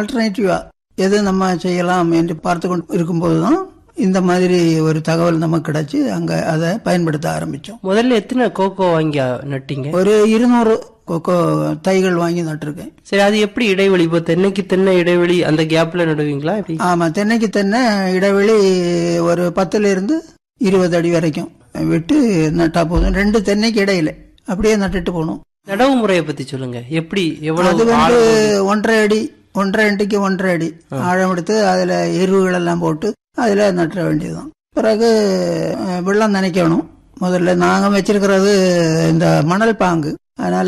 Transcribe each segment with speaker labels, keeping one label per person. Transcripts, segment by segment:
Speaker 1: ஆல்டர்னேட்டிவா எது நம்ம செய்யலாம் என்று பார்த்து கொண்டு இருக்கும்போது தான் இந்த மாதிரி ஒரு தகவல் நமக்கு கிடைச்சு அங்க அதை பயன்படுத்த ஆரம்பிச்சோம்
Speaker 2: முதல்ல எத்தனை கோகோ வாங்கி நட்டீங்க
Speaker 1: ஒரு இருநூறு கொக்கோ தைகள் வாங்கி நட்டிருக்கேன்
Speaker 2: சரி அது எப்படி இடைவெளி இப்போ தென்னைக்கு தென்னை இடைவெளி அந்த கேப்ல நடுவீங்களா எப்படி
Speaker 1: ஆமா தென்னைக்கு தென்னை இடைவெளி ஒரு பத்துல இருந்து இருபது அடி வரைக்கும் விட்டு நட்டா போதும் ரெண்டு தென்னைக்கு இடையில அப்படியே நட்டுட்டு போகணும்
Speaker 2: நடவு முறையை பத்தி சொல்லுங்க எப்படி
Speaker 1: அது
Speaker 2: எவ்வளவு
Speaker 1: வந்து
Speaker 2: ஆழம்
Speaker 1: ஒன்றரை அடி ஒன்றரை அடிக்கு ஒன்றரை அடி ஆழம் எடுத்து அதுல எருவுகள் எல்லாம் போட்டு அதுல நட்டுற வேண்டியதுதான் பிறகு அஹ், வெள்ளம் நனைக்கணும் முதல்ல நாங்க வச்சிருக்கிறது இந்த மணல் பாங்கு அதனால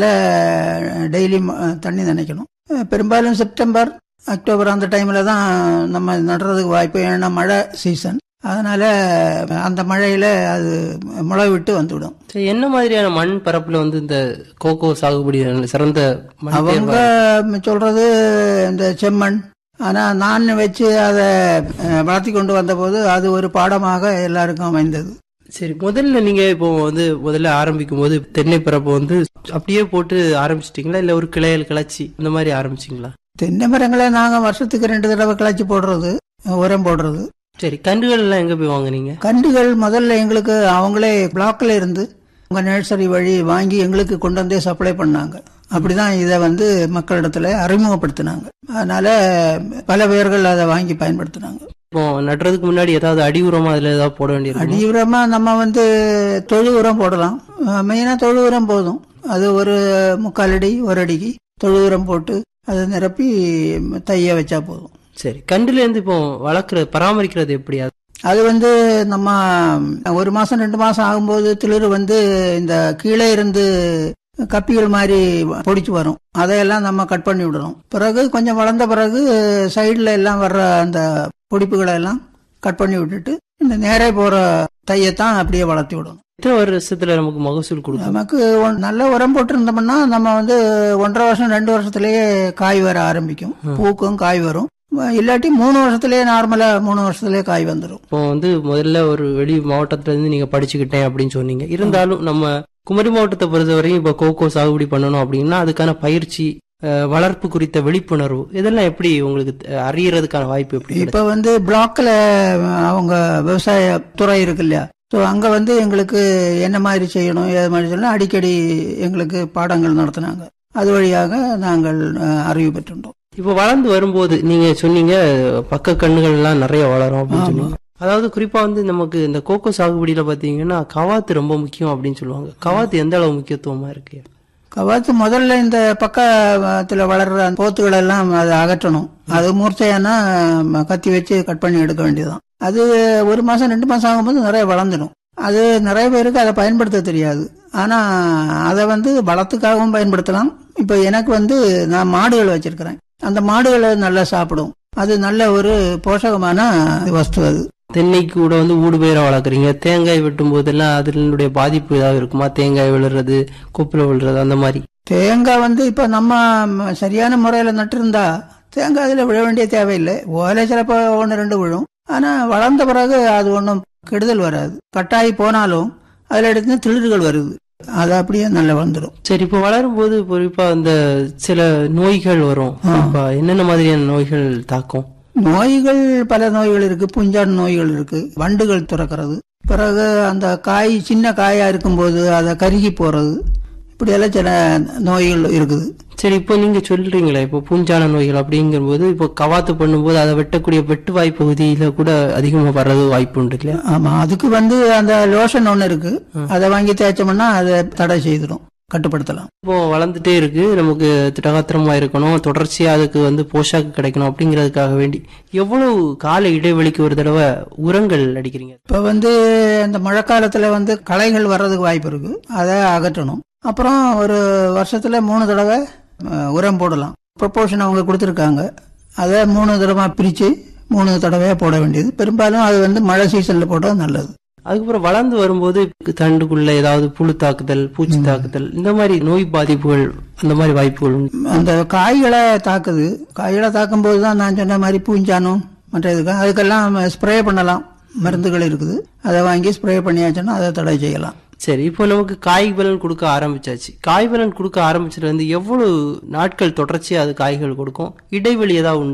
Speaker 1: டெய்லி தண்ணி நனைக்கணும் அஹ், பெரும்பாலும் செப்டம்பர் அக்டோபர் அந்த டைம்ல தான் நம்ம நடுறதுக்கு வாய்ப்பு ஏன்னா மழை சீசன் அதனால அந்த மழையில அது முளை விட்டு வந்துவிடும்
Speaker 2: சரி, என்ன மாதிரியான மண் பரப்புல வந்து இந்த கோகோ சாகுபடி சிறந்த மண்
Speaker 1: அவங்க
Speaker 2: தேர்வா?
Speaker 1: சொல்றது இந்த செம்மண் ஆனா நான் வச்சு அதை வளர்த்தி கொண்டு வந்தபோது அது ஒரு பாடமாக எல்லாருக்கும் அமைந்தது
Speaker 2: சரி முதல்ல நீங்க இப்போ வந்து முதல்ல ஆரம்பிக்கும் போது தென்னை பரப்பு வந்து அப்படியே போட்டு ஆரம்பிச்சிட்டீங்களா இல்ல ஒரு கிளையல் கிளச்சி இந்த மாதிரி ஆரம்பிச்சிங்களா
Speaker 1: தென்னை மரங்களை நாங்க வருஷத்துக்கு ரெண்டு தடவை கிளச்சி போடுறது உரம் போடுறது
Speaker 2: சரி கன்றுகள் எல்லாம் எங்க போய் வாங்குனீங்க
Speaker 1: கண்டுகள் முதல்ல எங்களுக்கு அவங்களே பிளாக்ல இருந்து உங்க நர்சரி வழி வாங்கி எங்களுக்கு கொண்டு வந்தே சப்ளை பண்ணாங்க அப்படிதான் இதை வந்து மக்களிடத்துல அறிமுகப்படுத்தினாங்க அதனால பல பேர்கள் அதை வாங்கி பயன்படுத்தினாங்க
Speaker 2: இப்போ நடுறதுக்கு முன்னாடி ஏதாவது அடி உரமா அதுல ஏதாவது போட வேண்டியிருக்கும்
Speaker 1: அடி உரமா நம்ம வந்து தொழு உரம் போடலாம் மெயினா தொழு உரம் போதும் அது ஒரு முக்கால் அடி ஒரு அடிக்கு தொழு உரம் போட்டு அதை நிரப்பி தைய வச்சா போதும்
Speaker 2: சரி கன்றுல இருந்து இப்போ வளர்க்கறது பராமரிக்கிறது எப்படி அது
Speaker 1: அது வந்து நம்ம ஒரு மாசம் ரெண்டு மாசம் ஆகும்போது திளிர் வந்து இந்த கீழே இருந்து கப்பிகள் மாதிரி பொடிச்சு வரும் அதையெல்லாம் நம்ம கட் பண்ணி விடணும் பிறகு கொஞ்சம் வளர்ந்த பிறகு சைடுல எல்லாம் வர்ற அந்த பொடிப்புகளை எல்லாம் கட் பண்ணி விட்டுட்டு இந்த நேரே போற தையத்தான் அப்படியே வளர்த்தி விடணும்
Speaker 2: எத்தனை வருஷத்துல நமக்கு மகசூல் கொடுக்கும்
Speaker 1: நமக்கு ஒன்- நல்ல உரம் போட்டிருந்தோம்னா நம்ம வந்து ஒன்றரை வருஷம் ரெண்டு வருஷத்துலயே காய் வர ஆரம்பிக்கும் பூக்கும் காய் வரும் இல்லாட்டி மூணு வருஷத்துலயே நார்மலா மூணு வருஷத்துலயே காய் வந்துடும்
Speaker 2: இப்போ வந்து முதல்ல ஒரு வெளி மாவட்டத்துல இருந்து நீங்க படிச்சுக்கிட்டேன் அப்படின்னு சொன்னீங்க இருந்தாலும் நம்ம குமரி மாவட்டத்தை பொறுத்தவரையும் இப்ப கோகோ சாகுபடி பண்ணணும் அப்படின்னா அதுக்கான பயிற்சி அஹ், வளர்ப்பு குறித்த விழிப்புணர்வு இதெல்லாம் எப்படி உங்களுக்கு அஹ், அறியறதுக்கான வாய்ப்பு எப்படி
Speaker 1: இப்ப வந்து பிளாக்ல அவங்க விவசாய துறை இருக்கு இல்லையா ஸோ அங்க வந்து எங்களுக்கு என்ன மாதிரி செய்யணும் ஏது மாதிரி சொல்லணும் அடிக்கடி எங்களுக்கு பாடங்கள் நடத்தினாங்க அது வழியாக நாங்கள் அஹ், அறிவு பெற்றுட்டோம்
Speaker 2: இப்போ வளர்ந்து வரும்போது நீங்க சொன்னீங்க பக்க கண்ணுகள் எல்லாம் நிறைய வளரும் அப்படின்னு சொன்னீங்க அதாவது குறிப்பா வந்து நமக்கு இந்த கோகோ சாகுபடியில பாத்தீங்கன்னா கவாத்து ரொம்ப முக்கியம் அப்படின்னு சொல்லுவாங்க கவாத்து எந்த அளவு முக்கியத்துவமா இருக்கு
Speaker 1: கவாத்து முதல்ல இந்த பக்கத்துல வளர்ற அந்த போத்துகள் எல்லாம் அதை அகற்றணும் அது மூர்ச்சையானா ம, கத்தி வச்சு கட் பண்ணி எடுக்க வேண்டியதுதான் அது ஒரு மாசம் ரெண்டு மாசம் ஆகும்போது நிறைய வளர்ந்துடும் அது நிறைய பேருக்கு அதை பயன்படுத்த தெரியாது ஆனா அதை வந்து வளத்துக்காகவும் பயன்படுத்தலாம் இப்ப எனக்கு வந்து நான் மாடுகள் வச்சிருக்கிறேன் அந்த மாடுகளை நல்லா சாப்பிடும் அது நல்ல ஒரு போஷகமான வஸ்து அது
Speaker 2: தென்னை கூட வந்து ஊடு பயிரா வளர்க்குறீங்க தேங்காய் வெட்டும் போதெல்லாம் அதனுடைய பாதிப்பு ஏதாவது இருக்குமா தேங்காய் விழுறது கொப்புல விழுறது அந்த மாதிரி
Speaker 1: தேங்காய் வந்து இப்ப நம்ம ம, சரியான முறையில நட்டிருந்தா தேங்காய் அதுல விழ வேண்டிய தேவையில்லை ஓலை சிலப்போ ஒன்று ரெண்டு விழும் ஆனா வளர்ந்த பிறகு அது ஒன்றும் கெடுதல் வராது கட்டாயி போனாலும் அதுல எடுத்து திளிர்கள் வருது அது அப்படியே நல்லா வந்துடும்
Speaker 2: சரி இப்போ வளரும் போது குறிப்பா இந்த சில நோய்கள் வரும் இப்ப என்னென்ன மாதிரியான நோய்கள் தாக்கும்
Speaker 1: நோய்கள் பல நோய்கள் இருக்கு புஞ்சான் நோய்கள் இருக்கு வண்டுகள் துறக்கிறது பிறகு அந்த காய் சின்ன காயா இருக்கும்போது அதை கருகி போறது இப்படியெல்லாம் சில நோய்கள் இருக்குது
Speaker 2: சரி இப்போ நீங்க சொல்றீங்களே இப்போ பூஞ்சான நோய்கள் அப்படிங்கும்போது இப்போ கவாத்து பண்ணும்போது அதை வெட்டக்கூடிய வெட்டுவாய் பகுதியில கூட அதிகமா வர்றது வாய்ப்பு உண்டு இல்லையா
Speaker 1: ஆமா அதுக்கு வந்து அந்த லோஷன் ஒண்ணு இருக்கு அதை வாங்கி தேய்ச்சோம்னா அதை தடை செய்திடும் கட்டுப்படுத்தலாம்
Speaker 2: இப்போ வளர்ந்துட்டே இருக்கு நமக்கு திடகாத்திரமா இருக்கணும் தொடர்ச்சியா அதுக்கு வந்து போஷாக்கு கிடைக்கணும் அப்படிங்கிறதுக்காக வேண்டி எவ்வளவு கால இடைவெளிக்கு ஒரு தடவை உரங்கள் அடிக்கிறீங்க
Speaker 1: இப்ப வந்து இந்த மழைக்காலத்துல வந்து களைகள் வர்றதுக்கு வாய்ப்பு இருக்கு அதை அகற்றணும் அப்புறம் ஒரு வருஷத்துல மூணு தடவை அஹ், உரம் போடலாம் ப்ரொப்போர்ஷன் அவங்க கொடுத்துருக்காங்க அதை மூணு தடவை பிரிச்சு மூணு தடவையா போட வேண்டியது பெரும்பாலும் அது வந்து மழை சீசன்ல போட்டா நல்லது
Speaker 2: அதுக்கப்புறம் வளர்ந்து வரும்போது தண்டுக்குள்ள ஏதாவது புழு தாக்குதல் பூச்சி தாக்குதல் இந்த மாதிரி நோய் பாதிப்புகள் அந்த மாதிரி வாய்ப்புகள் உண்டு.
Speaker 1: அந்த காய்களை தாக்குது காய்களை தாக்கும் போது தான் நான் சொன்ன மாதிரி பூஞ்சானும் மற்ற இதுக்கு அதுக்கெல்லாம் ஸ்ப்ரே பண்ணலாம் மருந்துகள் இருக்குது அதை வாங்கி ஸ்ப்ரே பண்ணியாச்சுன்னா அதை தடை செய்யலாம்
Speaker 2: சரி இப்போ நமக்கு காய் பலன் கொடுக்க ஆரம்பிச்சாச்சு காய் பலன் கொடுக்க ஆரம்பிச்சதுல இருந்து எவ்வளவு நாட்கள் தொடர்ச்சியா அது காய்கள் கொடுக்கும் இடைவெளி ஏதாவது உண்டு